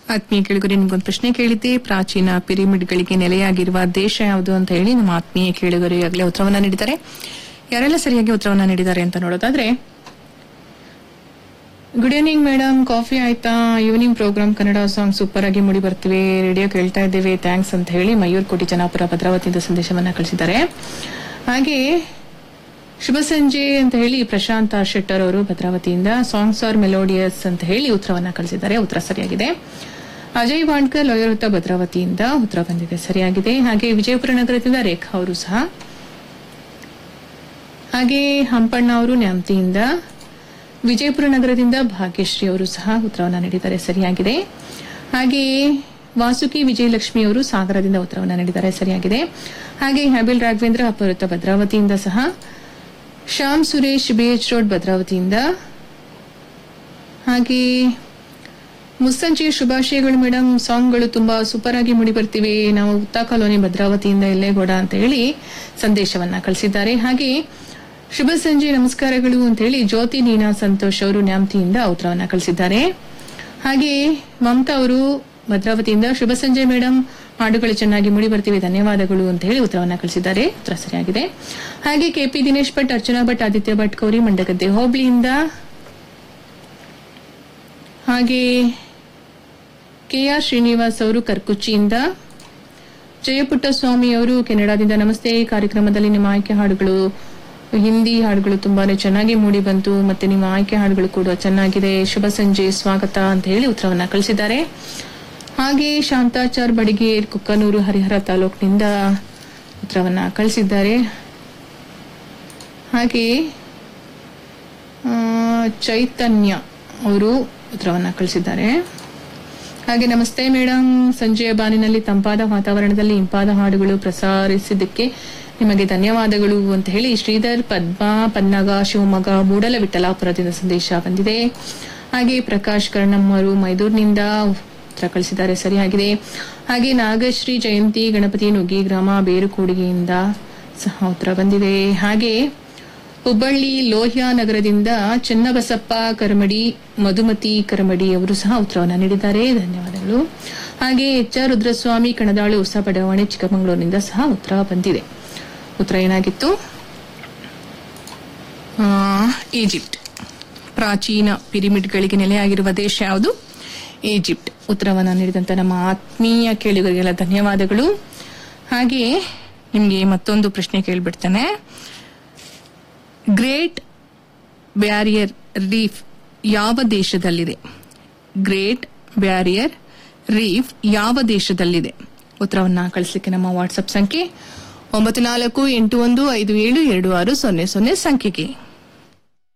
ಆತ್ಮೀಯ ಕೇಳಿಗರೆ ನಿಮ್ಗೊಂದು ಪ್ರಶ್ನೆ ಕೇಳಿದ್ದೆ ಪ್ರಾಚೀನ ಪಿರಿಮಿಡ್ಗಳಿಗೆ ನೆಲೆಯಾಗಿರುವ ದೇಶ ಯಾವುದು ಅಂತ ಹೇಳಿ ನಮ್ಮ ಆತ್ಮೀಯ ಕೇಳಿಗರು ಈಗಾಗಲೇ ಉತ್ತರವನ್ನ ನೀಡಿದ್ದಾರೆ ಯಾರೆಲ್ಲ ಸರಿಯಾಗಿ ಉತ್ತರವನ್ನ ನೀಡಿದ್ದಾರೆ ಅಂತ ನೋಡೋದಾದ್ರೆ ಗುಡ್ ಈವ್ನಿಂಗ್ ಮೇಡಮ್ ಕಾಫಿ ಆಯ್ತಾ evening program Kannada song super ಆಗಿ ಮೂಡಿ ಬರ್ತಿವೆ ರೇಡಿಯೋ ಕೇಳ್ತಾ ಇದ್ದೇವೆ ಥ್ಯಾಂಕ್ಸ್ ಅಂತ ಹೇಳಿ ಮಯೂರ್ ಕೋಟಿ ಜನಾಪುರ ಭದ್ರಾವತಿಯಿಂದ ಸಂದೇಶವನ್ನ ಕಳಿಸಿದ್ದಾರೆ ಹಾಗೆ ಶುಭ ಸಂಜೆ ಅಂತ ಹೇಳಿ ಪ್ರಶಾಂತ್ ಆರ್ ಶೆಟ್ಟರ್ ಅವರು ಭದ್ರಾವತಿಯಿಂದ ಸಾಂಗ್ಸ್ ಆರ್ ಮೆಲೋಡಿಯಸ್ ಅಂತ ಹೇಳಿ ಉತ್ತರವನ್ನ ಕಳಿಸಿದ್ದಾರೆ ಉತ್ತರ ಸರಿಯಾಗಿದೆ ಅಜಯ್ ವಾಣ್ಕರ್ ಲೋಯರುತ್ತ ಭದ್ರಾವತಿಯಿಂದ ಉತ್ತರ ಬಂದಿದೆ ಸರಿಯಾಗಿದೆ ಹಾಗೆ ವಿಜಯಪುರ ನಗರದಿಂದ ರೇಖಾ ಅವರು ಸಹ ಹಾಗೆ ಹಂಪಣ್ಣ ಅವರು ನ್ಯಾಮತಿಯಿಂದ ವಿಜಯಪುರ ನಗರದಿಂದ ಭಾಗ್ಯಶ್ರೀ ಅವರು ಸಹ ಉತ್ತರವನ್ನು ನೀಡಿದ್ದಾರೆ ಸರಿಯಾಗಿದೆ ಹಾಗೆ ವಾಸುಕಿ ವಿಜಯಲಕ್ಷ್ಮಿ ಅವರು ಸಾಗರದಿಂದ ಉತ್ತರವನ್ನು ನೀಡಿದ್ದಾರೆ ಸರಿಯಾಗಿದೆ ಹಾಗೆ ಹ್ಯಾಬಿಲ್ ರಾಘವೇಂದ್ರ ಅಪವೃತ್ತ ಭದ್ರಾವತಿಯಿಂದ ಸಹ ಶ್ಯಾಮ್ ಸುರೇಶ್ ಬಿಎಚ್ ರೋಡ್ ಭದ್ರಾವತಿಯಿಂದ ಹಾಗೆ ಮುಸ್ಸಂಜೆ ಶುಭಾಶಯಗಳು ಮೇಡಮ್ ಸಾಂಗ್ಗಳು ತುಂಬಾ ಸೂಪರ್ ಆಗಿ ಮೂಡಿ ಬರ್ತಿವೆ ನಾವು ಉತ್ತಾ ಕಾಲೋನಿ ಭದ್ರಾವತಿಯಿಂದ ಎಲ್ಲೇಗೌಡ ಅಂತ ಹೇಳಿ ಸಂದೇಶವನ್ನ ಕಳಿಸಿದ್ದಾರೆ ಹಾಗೆ ಶುಭ ಸಂಜೆ ನಮಸ್ಕಾರಗಳು ಅಂತ ಹೇಳಿ ಜ್ಯೋತಿ ನೀನಾ ಸಂತೋಷ್ ಅವರು ನ್ಯಾಮತಿಯಿಂದ ಉತ್ತರವನ್ನ ಕಳಿಸಿದ್ದಾರೆ ಹಾಗೆ ಮಮತಾ ಅವರು ಭದ್ರಾವತಿಯಿಂದ ಶುಭ ಸಂಜೆ ಮೇಡಮ್ ಹಾಡುಗಳು ಚೆನ್ನಾಗಿ ಮೂಡಿ ಬರ್ತಿವೆ ಧನ್ಯವಾದಗಳು ಅಂತ ಹೇಳಿ ಉತ್ತರವನ್ನ ಕಳಿಸಿದ್ದಾರೆ ಉತ್ತರ ಸರಿಯಾಗಿದೆ ಹಾಗೆ ಕೆಪಿ ದಿನೇಶ್ ಭಟ್ ಅರ್ಚನಾ ಭಟ್ ಆದಿತ್ಯ ಭಟ್ ಗೌರಿ ಮಂಡಗದ್ದೆ ಹೋಬಳಿಯಿಂದ ಹಾಗೆ ಕೆಆರ್ ಶ್ರೀನಿವಾಸ್ ಅವರು ಕರ್ಕುಚ್ಚಿಯಿಂದ ಜಯಪುಟ್ಟಸ್ವಾಮಿ ಅವರು ಕೆನಡಾದಿಂದ ನಮಸ್ತೆ ಕಾರ್ಯಕ್ರಮದಲ್ಲಿ ನಿಮ್ಮ ಆಯ್ಕೆ ಹಾಡುಗಳು ಹಿಂದಿ ಹಾಡುಗಳು ತುಂಬಾನೇ ಚೆನ್ನಾಗಿ ಮೂಡಿ ಬಂತು ಮತ್ತೆ ನಿಮ್ಮ ಆಯ್ಕೆ ಹಾಡುಗಳು ಕೂಡ ಚೆನ್ನಾಗಿದೆ ಶುಭ ಸಂಜೆ ಸ್ವಾಗತ ಅಂತ ಹೇಳಿ ಉತ್ತರವನ್ನ ಕಳಿಸಿದ್ದಾರೆ ಹಾಗೆ ಶಾಂತಾಚಾರ್ ಬಡಿಗೇರ್ ಕುಕ್ಕನೂರು ಹರಿಹರ ತಾಲೂಕಿನಿಂದ ಉತ್ತರವನ್ನ ಕಳಿಸಿದ್ದಾರೆ ಹಾಗೆ ಆ, ಚೈತನ್ಯ ಅವರು ಉತ್ತರವನ್ನ ಕಳಿಸಿದ್ದಾರೆ ಹಾಗೆ ನಮಸ್ತೆ ಮೇಡಮ್ ಸಂಜೆಯ ಬಾನಿನಲ್ಲಿ ತಂಪಾದ ವಾತಾವರಣದಲ್ಲಿ ಇಂಪಾದ ಹಾಡುಗಳು ಪ್ರಸಾರಿಸಿದ್ದಕ್ಕೆ ನಿಮಗೆ ಧನ್ಯವಾದಗಳು ಅಂತ ಹೇಳಿ ಶ್ರೀಧರ್ ಪದ್ಮಾ ಪನ್ನಗ ಶಿವಮೊಗ್ಗ ಮೂಡಲ ವಿಠಲಾಪುರದಿಂದ ಸಂದೇಶ ಬಂದಿದೆ ಹಾಗೆ ಪ್ರಕಾಶ್ ಕರ್ಣಮ್ಮರು ಮೈದೂರಿನಿಂದ ಉತ್ತರ ಕಳಿಸಿದ್ದಾರೆ ಸರಿಯಾಗಿದೆ ಹಾಗೆ ನಾಗಶ್ರೀ ಜಯಂತಿ ಗಣಪತಿ ನುಗ್ಗಿ ಗ್ರಾಮ ಬೇರುಕೂಡಿಗೆಯಿಂದ ಸಹ ಉತ್ತರ ಬಂದಿದೆ ಹಾಗೆ ಹುಬ್ಬಳ್ಳಿ ಲೋಹ್ಯ ನಗರದಿಂದ ಚೆನ್ನಬಸಪ್ಪ ಕರಮಡಿ ಮಧುಮತಿ ಕರಮಡಿ ಅವರು ಸಹ ಉತ್ತರವನ್ನು ನೀಡಿದ್ದಾರೆ ಧನ್ಯವಾದಗಳು ಹಾಗೆ ಎಚ್ ಆರ್ ರುದ್ರಸ್ವಾಮಿ ಕಣದಾಳು ಹೊಸ ಬಡಾವಣೆ ಚಿಕ್ಕಮಗಳೂರಿನಿಂದ ಸಹ ಉತ್ತರ ಬಂದಿದೆ ಉತ್ತರ ಏನಾಗಿತ್ತು ಆ, ಈಜಿಪ್ಟ್ ಪ್ರಾಚೀನ ಪಿರಿಮಿಡ್ಗಳಿಗೆ ನೆಲೆಯಾಗಿರುವ ದೇಶ ಯಾವುದು ಈಜಿಪ್ಟ್ ಉತ್ತರವನ್ನು ನೀಡಿದಂತ ನಮ್ಮ ಆತ್ಮೀಯ ಕೇಳುಗರಿಗೆಲ್ಲ ಧನ್ಯವಾದಗಳು ಹಾಗೆ ನಿಮಗೆ ಮತ್ತೊಂದು ಪ್ರಶ್ನೆ ಕೇಳ್ಬಿಡ್ತೇನೆ ಗ್ರೇಟ್ ಬ್ಯಾರಿಯರ್ ರೀಫ್ ಯಾವ ದೇಶದಲ್ಲಿದೆ ಗ್ರೇಟ್ ಬ್ಯಾರಿಯರ್ ರೀಫ್ ಯಾವ ದೇಶದಲ್ಲಿದೆ ಉತ್ತರವನ್ನ ಕಳಿಸಲಿಕ್ಕೆ ನಮ್ಮ ವಾಟ್ಸ್ಆಪ್ ಸಂಖ್ಯೆ ಒಂಬತ್ತು ನಾಲ್ಕು ಎಂಟು ಒಂದು ಐದು ಏಳು ಎರಡು ಆರು ಸೊನ್ನೆ ಸೊನ್ನೆ ಸಂಖ್ಯೆಗೆ